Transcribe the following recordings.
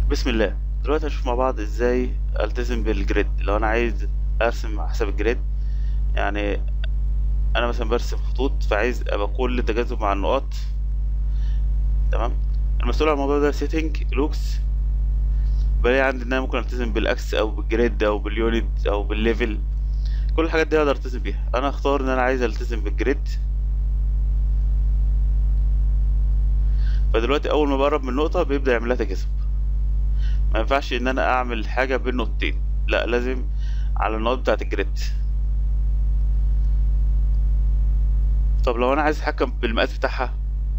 بسم الله دلوقتي هنشوف مع بعض ازاي التزم بالجريد لو انا عايز ارسم على حسب الجريد يعني انا مثلا برسم خطوط فعايز ابقى كل تجاذب مع النقاط تمام المسؤول عن الموضوع ده سيتنج لوكس بلاقي عندي ان انا ممكن التزم بالاكس او بالجريد او باليونت او بالليفل كل الحاجات دي اقدر التزم بيها انا اختار ان انا عايز التزم بالجريد فدلوقتي اول ما بقرب من نقطة بيبدأ يعمل لها تجاذب ما ينفعش ان انا اعمل حاجة بين نقطتين لا لازم على النقط بتاعة الجريد طب لو انا عايز اتحكم بالمقاس بتاعها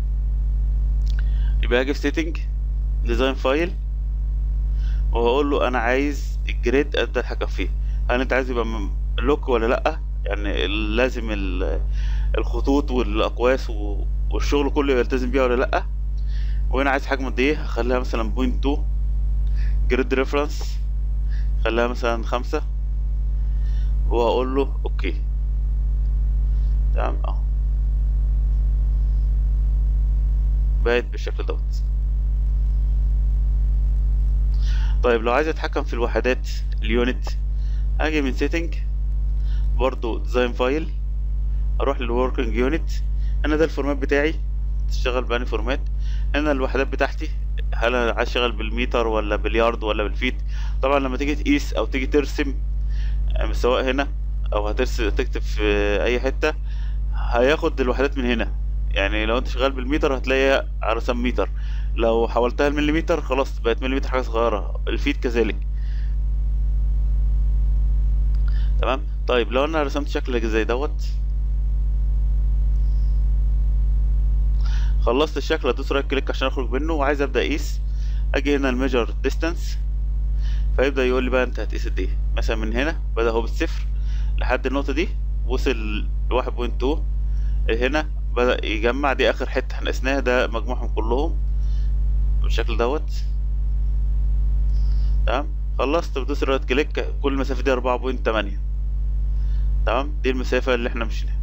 يبقى اجي في سيتنج ديزاين فايل وهقول له انا عايز الجريد ابدا اتحكم فيه هل انت عايز يبقى لوك ولا لا يعني لازم ال- الخطوط والاقواس و- والشغل كله يلتزم بيها ولا لا وهنا عايز حجم قد ايه هخليها مثلا بوينت 2 جريد ريفرنس خليها مثلا خمسة وهقول له اوكي تمام اهو بقت بالشكل دوت طيب لو عايز اتحكم في الوحدات اليونت اجي من سيتنج برضو ديزاين فايل اروح للوركينج يونت انا ده الفورمات بتاعي تشتغل بأني فورمات هنا الوحدات بتاعتي هل انا عايز اشتغل بالمتر ولا باليارد ولا بالفيت طبعا لما تيجي تقيس او تيجي ترسم يعني سواء هنا او هترسم تكتب في اي حتة هياخد الوحدات من هنا يعني لو انت شغال بالمتر هتلاقيها على رسم متر لو حولتها المليمتر خلاص بقت مليمتر حاجة صغيرة الفيت كذلك تمام طيب لو انا رسمت شكل زي دوت خلصت الشكل ادوس رايت كليك عشان اخرج منه وعايز ابدا اقيس اجي هنا الميجر ديستانس فيبدا يقول لي بقى انت هتقيس قد ايه مثلا من هنا بدا هو بالصفر لحد النقطه دي وصل ل 1.2 هنا بدا يجمع دي اخر حته احنا قسناها ده مجموعهم كلهم بالشكل دوت تمام خلصت بدوس رايت كليك كل المسافه دي 4.8 تمام دي المسافه اللي احنا مشيناها